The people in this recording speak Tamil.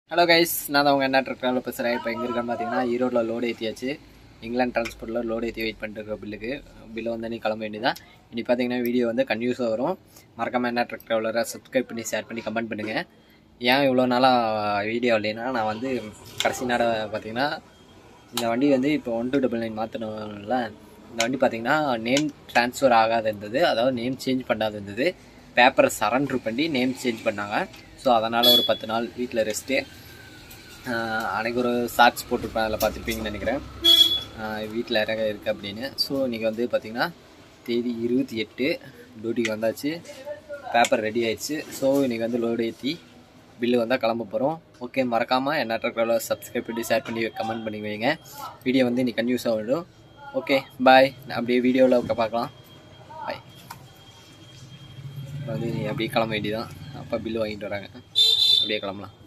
ஹலோ கைஸ் நான் தான் உங்கள் என்ன ட்ரக்கில் பேசுகிறேன் இப்போ எங்கே இருக்கேன்னு பார்த்தீங்கன்னா ஈரோட்டில் லோடு ஏற்றியாச்சு இங்கிலாந்து டிரான்ஸ்போர்ட்டில் லோடு ஏற்றி வெயிட் பண்ணிட்டு இருக்க பில்லுக்கு பில்லு வந்து நீ கிளம்ப வேண்டியதான் இனி பார்த்தீங்கன்னா வீடியோ வந்து கன்யூஸாக வரும் மறக்காமல் என்ன ட்ரக் ட்ராவலரை சப்ஸ்கிரைப் பண்ணி ஷேர் பண்ணி கமெண்ட் பண்ணுங்கள் ஏன் இவ்வளோ நாளாக வீடியோ இல்லைன்னா நான் வந்து கடைசி நேரம் பார்த்தீங்கன்னா இந்த வண்டி வந்து இப்போ ஒன் டூ டபுள் நைன் மாற்றணும்ல இந்த வண்டி பார்த்தீங்கன்னா நேம் ட்ரான்ஸ்ஃபர் ஆகாது இருந்தது அதாவது நேம் சேஞ்ச் பண்ணாது இருந்தது பேப்பரை சரண்டர் பண்ணி நேம் சேஞ்ச் பண்ணாங்க ஸோ அதனால் ஒரு பத்து நாள் வீட்டில் ரெஸ்ட்டு அன்றைக்கி ஒரு ஷார்ட்ஸ் போட்டிருப்பேன் அதில் பார்த்துருப்பீங்கன்னு நினைக்கிறேன் வீட்டில் இறக இருக்குது அப்படின்னு ஸோ இன்றைக்கி வந்து பார்த்திங்கன்னா தேதி இருபத்தி எட்டு டியூட்டிக்கு வந்தாச்சு பேப்பர் ரெடி ஆயிடுச்சு ஸோ இன்றைக்கி வந்து லோடு ஏற்றி பில்லு வந்தால் கிளம்ப போகிறோம் ஓகே மறக்காமல் என்ன ட்ரக்கில் சப்ஸ்கிரைப் பண்ணி ஷேர் பண்ணி கமெண்ட் பண்ணி வைங்க வீடியோ வந்து இன்னைக்கு கன்யூஸாக விடும் ஓகே பாய் அப்படியே வீடியோவில் பார்க்கலாம் பாய் வந்து நீ அப்படியே கிளம்ப வேண்டியதான் அப்பா பில்லு வாங்கிட்டு வராங்க அப்படியே கிளம்பலாம்